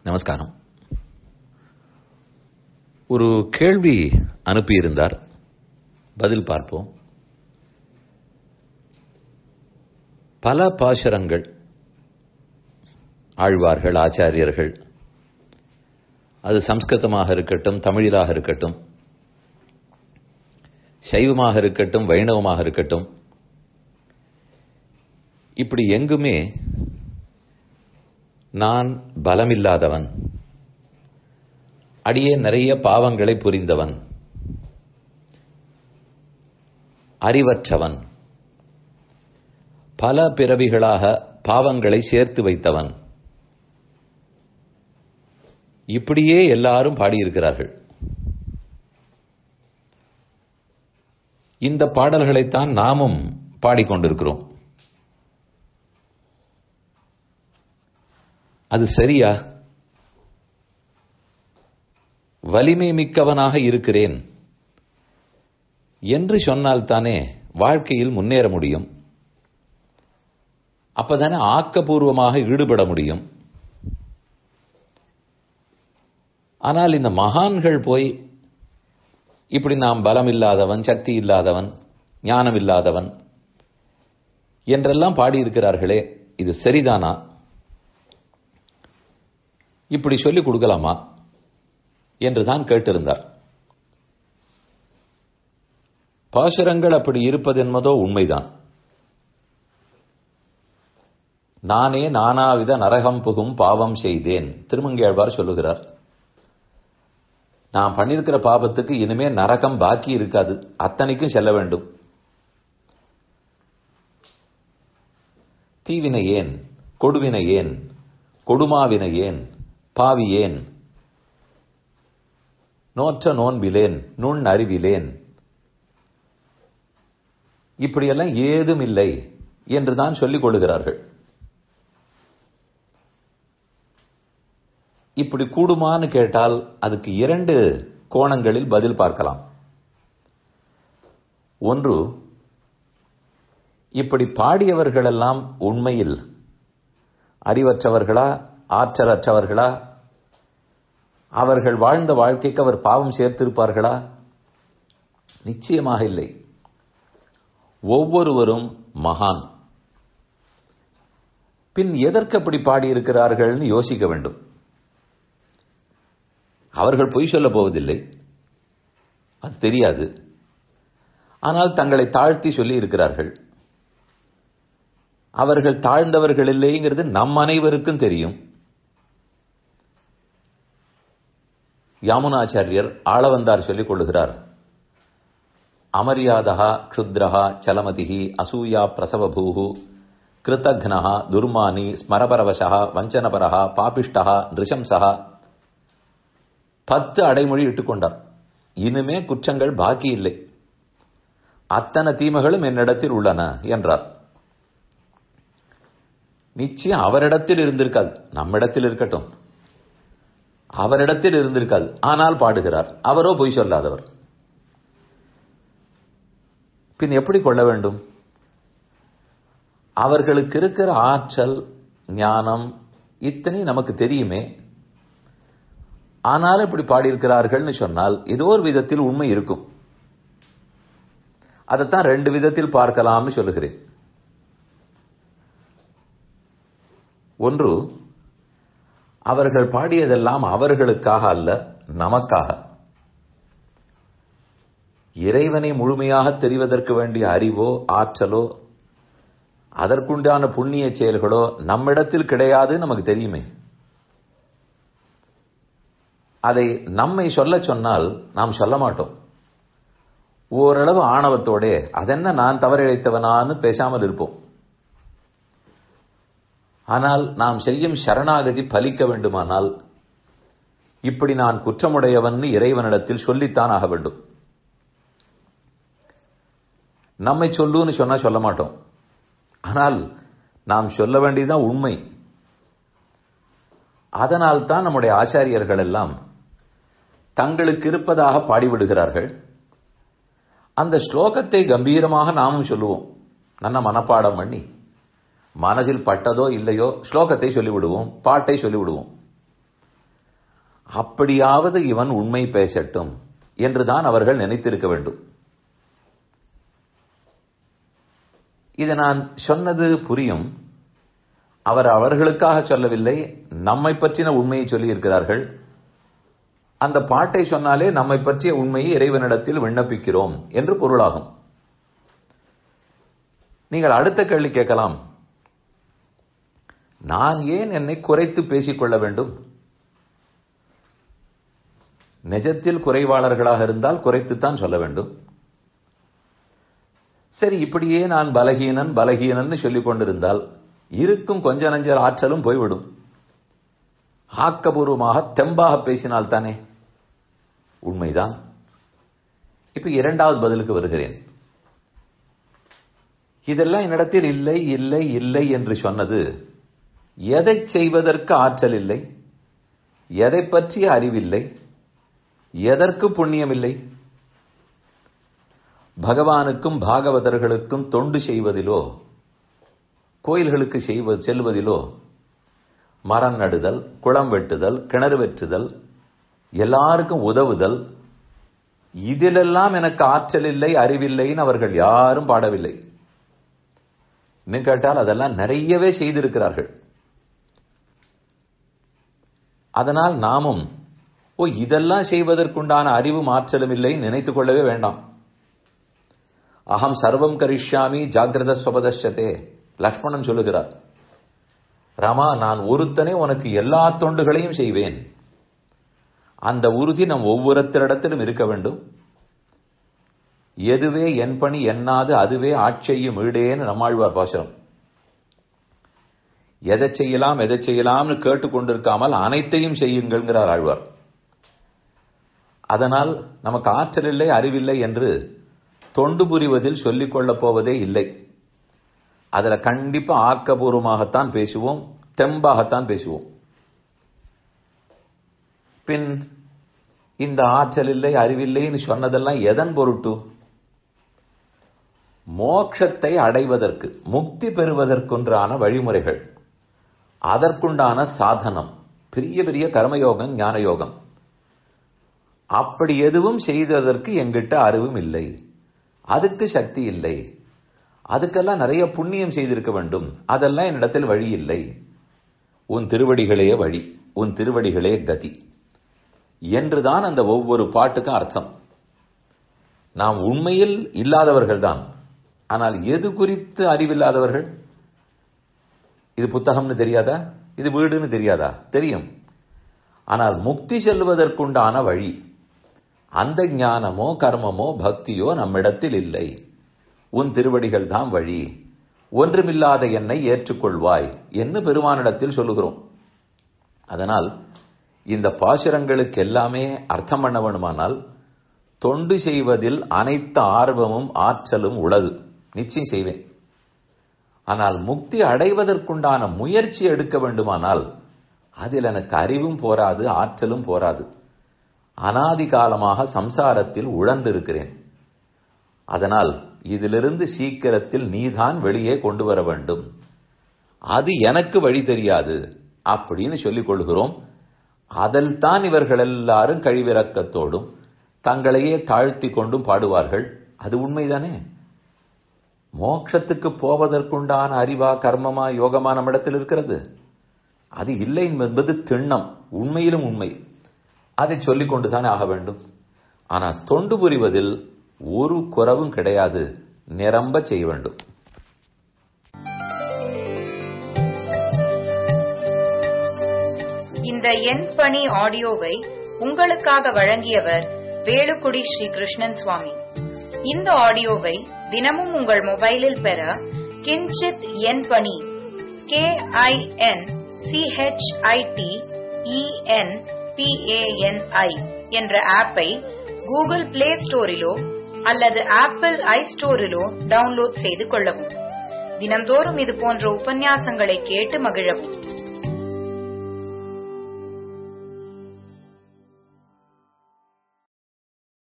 நமஸ்காரம் ஒரு கேள்வி அனுப்பியிருந்தார் பதில் பார்ப்போம் பல பாசுரங்கள் ஆழ்வார்கள் ஆச்சாரியர்கள் அது சம்ஸ்கிருதமாக இருக்கட்டும் தமிழிலாக இருக்கட்டும் சைவமாக இருக்கட்டும் வைணவமாக இருக்கட்டும் இப்படி எங்குமே நான் பலமில்லாதவன் அடியே நிறைய பாவங்களை புரிந்தவன் அறிவற்றவன் பல பிறவிகளாக பாவங்களை சேர்த்து வைத்தவன் இப்படியே எல்லாரும் பாடியிருக்கிறார்கள் இந்த பாடல்களைத்தான் நாமும் பாடிக்கொண்டிருக்கிறோம் அது சரியா வலிமை மிக்கவனாக இருக்கிறேன் என்று சொன்னால்தானே வாழ்க்கையில் முன்னேற முடியும் அப்பதானே ஆக்கப்பூர்வமாக ஈடுபட முடியும் ஆனால் இந்த மகான்கள் போய் இப்படி நாம் பலம் இல்லாதவன் சக்தி இல்லாதவன் ஞானம் இல்லாதவன் என்றெல்லாம் பாடியிருக்கிறார்களே இது சரிதானா இப்படி சொல்லிக் கொடுக்கலாமா என்றுதான் கேட்டிருந்தார் பாசுரங்கள் அப்படி இருப்பது என்பதோ உண்மைதான் நானே நானாவித நரகம் புகும் பாவம் செய்தேன் திருமங்கேழ்வார் சொல்லுகிறார் நான் பண்ணியிருக்கிற பாபத்துக்கு இனிமே நரகம் பாக்கி இருக்காது அத்தனைக்கும் செல்ல வேண்டும் தீவினை ஏன் கொடுவினை ஏன் கொடுமாவினை ஏன் பாவி ஏன் நோற்ற நோன்பிலேன் நுண் அறிவிலேன் இப்படியெல்லாம் ஏதும் இல்லை என்றுதான் சொல்லிக் கொள்ளுகிறார்கள் இப்படி கூடுமான்னு கேட்டால் அதுக்கு இரண்டு கோணங்களில் பதில் பார்க்கலாம் ஒன்று இப்படி பாடியவர்களெல்லாம் உண்மையில் அறிவற்றவர்களா ஆற்றலற்றவர்களா அவர்கள் வாழ்ந்த வாழ்க்கைக்கு அவர் பாவம் சேர்த்திருப்பார்களா நிச்சயமாக இல்லை ஒவ்வொருவரும் மகான் பின் எதற்கு அப்படி பாடியிருக்கிறார்கள்னு யோசிக்க வேண்டும் அவர்கள் பொய் சொல்ல போவதில்லை அது தெரியாது ஆனால் தங்களை தாழ்த்தி சொல்லி இருக்கிறார்கள் அவர்கள் தாழ்ந்தவர்கள் இல்லைங்கிறது நம் அனைவருக்கும் தெரியும் யாமுனாச்சாரியர் ஆளவந்தார் சொல்லிக் கொள்ளுகிறார் அமரியாதா க்ஷுத்ரஹா சலமதிஹி அசூயா பிரசவபூஹு கிருத்தக்னஹா துர்மானி ஸ்மரபரவசா வஞ்சனபரஹா பாபிஷ்டஹா நிருஷம்சஹா பத்து அடைமொழி இட்டுக்கொண்டார் இனிமே குற்றங்கள் பாக்கி இல்லை அத்தனை தீமைகளும் என்னிடத்தில் உள்ளன என்றார் நிச்சயம் அவரிடத்தில் இருந்திருக்காது நம்மிடத்தில் இருக்கட்டும் அவரிடத்தில் இருந்திருக்காது ஆனால் பாடுகிறார் அவரோ பொய் சொல்லாதவர் பின் எப்படி கொள்ள வேண்டும் அவர்களுக்கு இருக்கிற ஆற்றல் ஞானம் இத்தனை நமக்கு தெரியுமே ஆனாலும் இப்படி பாடியிருக்கிறார்கள்னு சொன்னால் ஏதோ ஒரு விதத்தில் உண்மை இருக்கும் அதைத்தான் ரெண்டு விதத்தில் பார்க்கலாம்னு சொல்லுகிறேன் ஒன்று அவர்கள் பாடியதெல்லாம் அவர்களுக்காக அல்ல நமக்காக இறைவனை முழுமையாக தெரிவதற்கு வேண்டிய அறிவோ ஆற்றலோ அதற்குண்டான புண்ணிய செயல்களோ நம்மிடத்தில் கிடையாது நமக்கு தெரியுமே அதை நம்மை சொல்ல சொன்னால் நாம் சொல்ல மாட்டோம் ஓரளவு ஆணவத்தோட அதென்ன நான் தவறிழைத்தவனான்னு பேசாமல் இருப்போம் ஆனால் நாம் செய்யும் சரணாகதி பலிக்க வேண்டுமானால் இப்படி நான் குற்றமுடையவன் இறைவனிடத்தில் சொல்லித்தான் ஆக வேண்டும் நம்மை சொல்லுன்னு சொன்னா சொல்ல மாட்டோம் ஆனால் நாம் சொல்ல வேண்டியதுதான் உண்மை அதனால் தான் நம்முடைய ஆச்சாரியர்கள் எல்லாம் தங்களுக்கு இருப்பதாக பாடிவிடுகிறார்கள் அந்த ஸ்லோகத்தை கம்பீரமாக நாமும் சொல்லுவோம் நல்ல மனப்பாடம் பண்ணி மனதில் பட்டதோ இல்லையோ ஸ்லோகத்தை சொல்லிவிடுவோம் பாட்டை சொல்லிவிடுவோம் அப்படியாவது இவன் உண்மை பேசட்டும் என்றுதான் அவர்கள் நினைத்திருக்க வேண்டும் இது நான் சொன்னது புரியும் அவர் அவர்களுக்காக சொல்லவில்லை நம்மை பற்றின உண்மையை சொல்லி இருக்கிறார்கள் அந்த பாட்டை சொன்னாலே நம்மை பற்றிய உண்மையை இறைவனிடத்தில் விண்ணப்பிக்கிறோம் என்று பொருளாகும் நீங்கள் அடுத்த கேள்வி கேட்கலாம் நான் ஏன் என்னை குறைத்து பேசிக்கொள்ள வேண்டும் நிஜத்தில் குறைவாளர்களாக இருந்தால் குறைத்துத்தான் சொல்ல வேண்டும் சரி இப்படியே நான் பலகீனன் பலகீனன் சொல்லிக் கொண்டிருந்தால் இருக்கும் கொஞ்ச நஞ்சல் ஆற்றலும் போய்விடும் ஆக்கபூர்வமாக தெம்பாக பேசினால் தானே உண்மைதான் இப்ப இரண்டாவது பதிலுக்கு வருகிறேன் இதெல்லாம் என்னிடத்தில் இல்லை இல்லை இல்லை என்று சொன்னது எதை செய்வதற்கு ஆற்றல் இல்லை எதை பற்றிய அறிவில்லை எதற்கு புண்ணியமில்லை பகவானுக்கும் பாகவதர்களுக்கும் தொண்டு செய்வதிலோ கோயில்களுக்கு செய்வது செல்வதிலோ மரம் நடுதல் குளம் வெட்டுதல் கிணறு வெட்டுதல் எல்லாருக்கும் உதவுதல் இதிலெல்லாம் எனக்கு ஆற்றல் இல்லை அறிவில்லைன்னு அவர்கள் யாரும் பாடவில்லை இன்னும் கேட்டால் அதெல்லாம் நிறையவே செய்திருக்கிறார்கள் அதனால் நாமும் ஓ இதெல்லாம் செய்வதற்குண்டான அறிவும் ஆற்றலும் இல்லை நினைத்துக் கொள்ளவே வேண்டாம் அகம் சர்வம் கரிஷ்யாமி ஜாகிரத ஸ்வபதஷத்தே லக்ஷ்மணன் சொல்லுகிறார் ராமா நான் ஒருத்தனே உனக்கு எல்லா தொண்டுகளையும் செய்வேன் அந்த உறுதி நம் ஒவ்வொருத்தரிடத்திலும் இருக்க வேண்டும் எதுவே என் பணி எண்ணாது அதுவே ஆட்செய்யும் ஈடேன்னு நம்மாழ்வார் பாசனம் எதை செய்யலாம் எதை செய்யலாம்னு கேட்டுக்கொண்டிருக்காமல் அனைத்தையும் செய்யுங்கள்ங்கிறார் ஆழ்வார் அதனால் நமக்கு ஆற்றல் இல்லை அறிவில்லை என்று தொண்டு புரிவதில் சொல்லிக் கொள்ளப் போவதே இல்லை அதுல கண்டிப்பா ஆக்கபூர்வமாகத்தான் பேசுவோம் தெம்பாகத்தான் பேசுவோம் பின் இந்த ஆற்றல் இல்லை அறிவில்லைன்னு சொன்னதெல்லாம் எதன் பொருட்டு மோட்சத்தை அடைவதற்கு முக்தி பெறுவதற்குன்றான வழிமுறைகள் அதற்குண்டான சாதனம் பெரிய பெரிய கர்மயோகம் ஞான யோகம் அப்படி எதுவும் செய்ததற்கு எங்கிட்ட அறிவும் இல்லை அதுக்கு சக்தி இல்லை அதுக்கெல்லாம் நிறைய புண்ணியம் செய்திருக்க வேண்டும் அதெல்லாம் என்னிடத்தில் வழி இல்லை உன் திருவடிகளே வழி உன் திருவடிகளே கதி என்றுதான் அந்த ஒவ்வொரு பாட்டுக்கும் அர்த்தம் நாம் உண்மையில் இல்லாதவர்கள் தான் ஆனால் எது குறித்து அறிவில்லாதவர்கள் இது புத்தகம்னு தெரியாதா இது வீடுன்னு தெரியாதா தெரியும் ஆனால் முக்தி செல்வதற்குண்டான வழி அந்த ஞானமோ கர்மமோ பக்தியோ நம்மிடத்தில் இல்லை உன் திருவடிகள் தான் வழி ஒன்றுமில்லாத என்னை ஏற்றுக்கொள்வாய் என்று பெருமானிடத்தில் சொல்லுகிறோம் அதனால் இந்த பாசுரங்களுக்கு எல்லாமே அர்த்தம் பண்ண வேணுமானால் தொண்டு செய்வதில் அனைத்து ஆர்வமும் ஆற்றலும் உள்ளது நிச்சயம் செய்வேன் ஆனால் முக்தி அடைவதற்குண்டான முயற்சி எடுக்க வேண்டுமானால் அதில் எனக்கு அறிவும் போராது ஆற்றலும் போராது அனாதி காலமாக சம்சாரத்தில் உழந்திருக்கிறேன் அதனால் இதிலிருந்து சீக்கிரத்தில் நீதான் வெளியே கொண்டு வர வேண்டும் அது எனக்கு வழி தெரியாது அப்படின்னு சொல்லிக் கொள்கிறோம் அதில் தான் இவர்கள் எல்லாரும் கழிவிறக்கத்தோடும் தங்களையே தாழ்த்தி கொண்டும் பாடுவார்கள் அது உண்மைதானே மோட்சத்துக்கு போவதற்குண்டான அறிவா கர்மமா யோகமா நம்மிடத்தில் இருக்கிறது அது இல்லை என்பது திண்ணம் உண்மையிலும் உண்மை அதை சொல்லிக் கொண்டுதானே ஆக வேண்டும் ஆனால் தொண்டு புரிவதில் ஒரு குறவும் கிடையாது நிரம்ப செய்ய வேண்டும் இந்த என் பணி ஆடியோவை உங்களுக்காக வழங்கியவர் வேலுக்குடி ஸ்ரீ கிருஷ்ணன் சுவாமி இந்த ஆடியோவை தினமும் உங்கள் மொபைலில் பெற கிஞ்சித் என் பணி கே ஐ என் சிஹெச்ஐடி இஎன் பிஏஎன்ஐ என்ற ஆப்பை கூகுள் பிளே ஸ்டோரிலோ அல்லது ஆப்பிள் ஐ ஸ்டோரிலோ டவுன்லோட் செய்து கொள்ளவும் தினம்தோறும் இது போன்ற உபன்யாசங்களை கேட்டு மகிழவும்